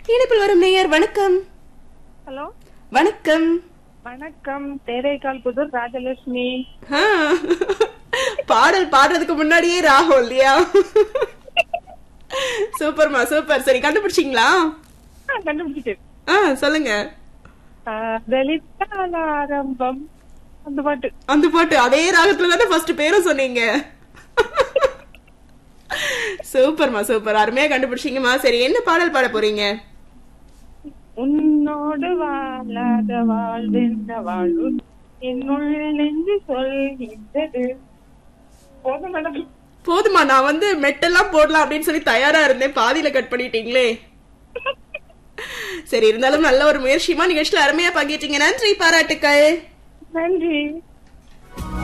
இணைப்பில் வரும் நேயர் வணக்கம் ஹலோ வணக்கம் வணக்கம் தேரைக்கால் புதூர் ராஜலட்சுமி ஆ, பாடல் பாடுறதுக்கு முன்னாடியே ராகுல் இல்லையா சூப்பர்மா சூப்பர் சரி கண்டுபிடிச்சிங்களா ஆ, கண்டுபிடிச்சிட்டேன் ஆ சொல்லுங்க காதலித்தால் ஆரம்பம் அந்த பாட்டு அந்த பாட்டு அதே ராகத்துல தானே ஃபர்ஸ்ட் பேரும் சொன்னீங்க சூப்பர்மா சூப்பர் அருமையா கண்டுபிடிச்சிங்கம்மா சரி என்ன பாடல் பாட போறீங்க உன்னோடு வாழாத வாழ்வென்ற வாழ்வு என்னுள் நெஞ்சு சொல்கின்றது போதும் மேடம் போதுமா நான் வந்து மெட்டெல்லாம் போடலாம் அப்படின்னு சொல்லி தயாரா இருந்தேன் பாதியில கட் பண்ணிட்டீங்களே சரி இருந்தாலும் நல்ல ஒரு முயற்சியுமா நிகழ்ச்சியில அருமையா பங்கேற்றீங்க நன்றி பாராட்டுக்கள் நன்றி